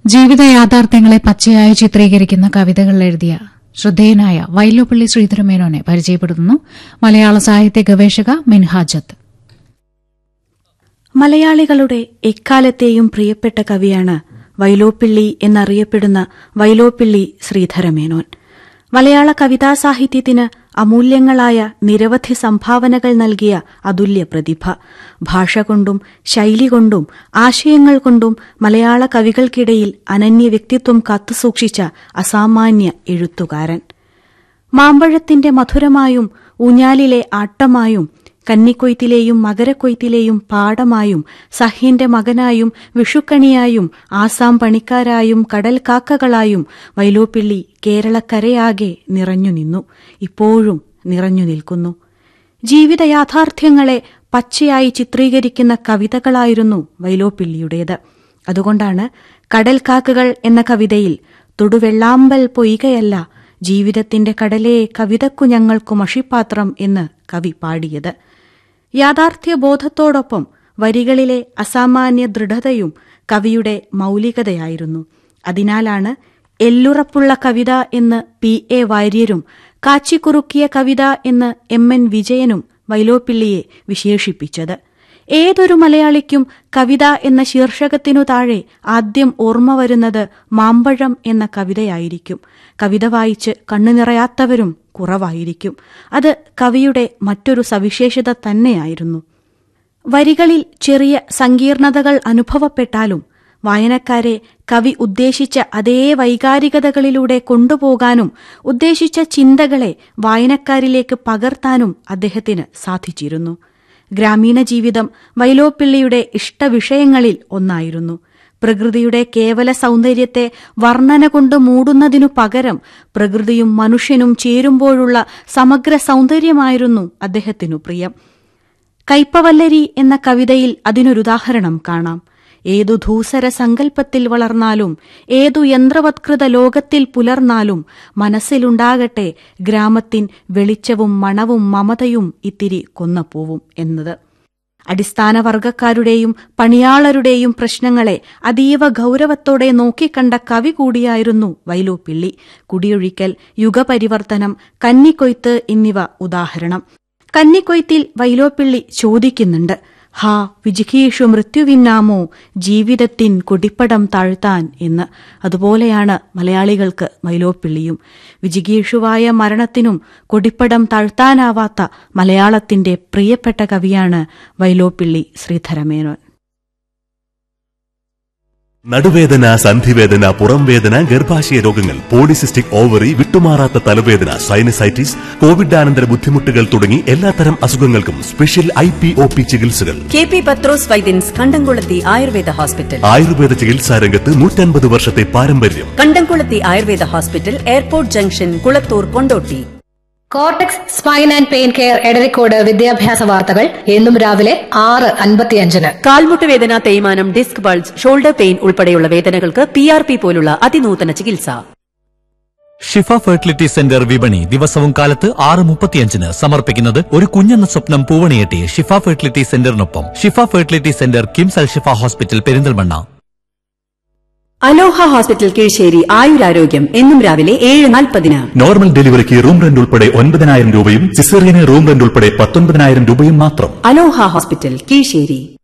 ജീവിത യാഥാർത്ഥ്യങ്ങളെ പച്ചയായി ചിത്രീകരിക്കുന്ന കവിതകൾ എഴുതിയ ശ്രദ്ധേയനായ വൈലോപ്പള്ളി ശ്രീധരമേനോനെ പരിചയപ്പെടുത്തുന്നു മലയാള സാഹിത്യ ഗവേഷക മിൻഹാജത്ത് മലയാളികളുടെ എക്കാലത്തെയും പ്രിയപ്പെട്ട കവിയാണ് വൈലോപ്പിള്ളി എന്നറിയപ്പെടുന്ന വൈലോപ്പിള്ളി ശ്രീധരമേനോൻ മലയാള കവിതാ സാഹിത്യത്തിന് അമൂല്യങ്ങളായ നിരവധി സംഭാവനകൾ നൽകിയ അതുല്യ പ്രതിഭ ഭാഷ കൊണ്ടും ശൈലി കൊണ്ടും ആശയങ്ങൾ കൊണ്ടും മലയാള കവികൾക്കിടയിൽ അനന്യ വ്യക്തിത്വം കാത്തുസൂക്ഷിച്ച അസാമാന്യ എഴുത്തുകാരൻ മാമ്പഴത്തിന്റെ മധുരമായും ഊഞ്ഞാലിലെ ആട്ടമായും കന്നിക്കൊയ്ത്തിലെയും മകരക്കൊയ്ത്തിലെയും പാടമായും സഹ്യന്റെ മകനായും വിഷുക്കണിയായും ആസാം പണിക്കാരായും കടൽ കാക്കകളായും വൈലോപ്പിള്ളി കേരളക്കരയാകെ നിറഞ്ഞു നിന്നു ഇപ്പോഴും നിറഞ്ഞു നിൽക്കുന്നു ജീവിത യാഥാർത്ഥ്യങ്ങളെ പച്ചയായി ചിത്രീകരിക്കുന്ന കവിതകളായിരുന്നു വൈലോപ്പിള്ളിയുടേത് അതുകൊണ്ടാണ് കടൽ കാക്കകൾ എന്ന കവിതയിൽ തൊടുവെള്ളാമ്പൽ പൊയ്കയല്ല ജീവിതത്തിന്റെ കടലേ കവിതക്കു ഞങ്ങൾക്കു മഷിപ്പാത്രം എന്ന് കവി പാടിയത് യാഥാർത്ഥ്യബോധത്തോടൊപ്പം വരികളിലെ അസാമാന്യ ദൃഢതയും കവിയുടെ മൌലികതയായിരുന്നു അതിനാലാണ് എല്ലുറപ്പുള്ള കവിത എന്ന് പി എ വാര്യരും കാച്ചിക്കുറുക്കിയ കവിത എന്ന് എം എൻ വിജയനും വൈലോപ്പിള്ളിയെ വിശേഷിപ്പിച്ചത് ഏതൊരു മലയാളിക്കും കവിത എന്ന ശീർഷകത്തിനു താഴെ ആദ്യം ഓർമ്മ വരുന്നത് മാമ്പഴം എന്ന കവിതയായിരിക്കും കവിത വായിച്ച് കണ്ണുനിറയാത്തവരും കുറവായിരിക്കും അത് കവിയുടെ മറ്റൊരു സവിശേഷത തന്നെയായിരുന്നു വരികളിൽ ചെറിയ സങ്കീർണതകൾ അനുഭവപ്പെട്ടാലും വായനക്കാരെ കവി ഉദ്ദേശിച്ച അതേ വൈകാരികതകളിലൂടെ കൊണ്ടുപോകാനും ഉദ്ദേശിച്ച ചിന്തകളെ വായനക്കാരിലേക്ക് പകർത്താനും അദ്ദേഹത്തിന് സാധിച്ചിരുന്നു ഗ്രാമീണ ജീവിതം വൈലോപ്പിള്ളിയുടെ ഇഷ്ടവിഷയങ്ങളിൽ ഒന്നായിരുന്നു പ്രകൃതിയുടെ കേവല സൗന്ദര്യത്തെ വർണ്ണന കൊണ്ട് മൂടുന്നതിനു പകരം പ്രകൃതിയും മനുഷ്യനും ചേരുമ്പോഴുള്ള സമഗ്ര സൗന്ദര്യമായിരുന്നു അദ്ദേഹത്തിനു പ്രിയം കൈപ്പവല്ലരി എന്ന കവിതയിൽ അതിനൊരുദാഹരണം കാണാം ഏതു ധൂസര സങ്കല്പത്തിൽ വളർന്നാലും ഏതു യന്ത്രവത്കൃത ലോകത്തിൽ പുലർന്നാലും മനസ്സിലുണ്ടാകട്ടെ ഗ്രാമത്തിൻ വെളിച്ചവും മണവും മമതയും ഇത്തിരി കൊന്നപ്പോവും എന്നത് അടിസ്ഥാന വർഗക്കാരുടെയും പണിയാളരുടെയും പ്രശ്നങ്ങളെ അതീവ ഗൌരവത്തോടെ നോക്കിക്കണ്ട കവി കൂടിയായിരുന്നു വൈലോപ്പിള്ളി കുടിയൊഴിക്കൽ യുഗപരിവർത്തനം കന്നിക്കൊയ്ത്ത് എന്നിവ ഉദാഹരണം കന്നിക്കൊയ്ത്തിൽ വൈലോപ്പിള്ളി ചോദിക്കുന്നുണ്ട് ഹാ വിജിഹീഷു മൃത്യുവിന്നാമോ ജീവിതത്തിൻ കൊടിപ്പടം താഴ്ത്താൻ എന്ന് അതുപോലെയാണ് മലയാളികൾക്ക് വൈലോപ്പിള്ളിയും വിജിഗീഷുവായ മരണത്തിനും കൊടിപ്പടം താഴ്ത്താനാവാത്ത മലയാളത്തിന്റെ പ്രിയപ്പെട്ട കവിയാണ് വൈലോപ്പിള്ളി ശ്രീധരമേനോൻ നടുവേദന സന്ധിവേദന പുറംവേദന ഗർഭാശയ രോഗങ്ങൾ പോളിസിസ്റ്റിക് ഓവറി വിട്ടുമാറാത്ത തലവേദന സൈനസൈറ്റിസ് കോവിഡാനന്തര ബുദ്ധിമുട്ടുകൾ തുടങ്ങി എല്ലാത്തരം അസുഖങ്ങൾക്കും special I P O P ചികിത്സകൾ K P Pathros Vaidyans Kandamkulathy Ayurveda hospital Ayurveda ചികിത്സാ രംഗത്ത് നൂറ്റൻപത് വർഷത്തെ പാരമ്പര്യം Kandamkulathy Ayurveda hospital airport junction Kulathur Kondotty cortex spine and pain care Edarikode വിദ്യാഭ്യാസ വാർത്തകൾ എന്നും രാവിലെ ആറ് അൻപത്തിയഞ്ചിന് കാൽമുട്ട് വേദന തേയ്മാനം ഡിസ്ക് ബൾജ് ഷോൾഡർ പെയിൻ ഉൾപ്പെടെയുള്ള വേദനകൾക്ക് പി ആർ പി പോലുള്ള അതിനൂതന ചികിത്സ ഷിഫ ഫെർട്ടിലിറ്റി സെന്റർ വിപണി ദിവസവും കാലത്ത് ആറ് മുപ്പത്തിയഞ്ചിന് സമർപ്പിക്കുന്നത് ഒരു കുഞ്ഞെന്ന സ്വപ്നം പൂവണിയെട്ടി ഷിഫ ഫെർട്ടിലിറ്റി സെന്ററിനൊപ്പം Shifa fertility centre KIMS Al Shifa hospital Perinthalmanna Aloha hospital Kizhisseri ആയുരാരോഗ്യം എന്നും രാവിലെ ഏഴ് നാൽപ്പതിന് നോർമൽ ഡെലിവറിക്ക് റൂം റെന്റ് ഉൾപ്പെടെ ഒൻപതിനായിരം രൂപയും സിസേറിയന് റൂം റെന്റ് ഉൾപ്പെടെ പത്തൊൻപതിനായിരം രൂപയും മാത്രം അലോഹ ഹോസ്പിറ്റൽ കീഴ്ശ്ശേരി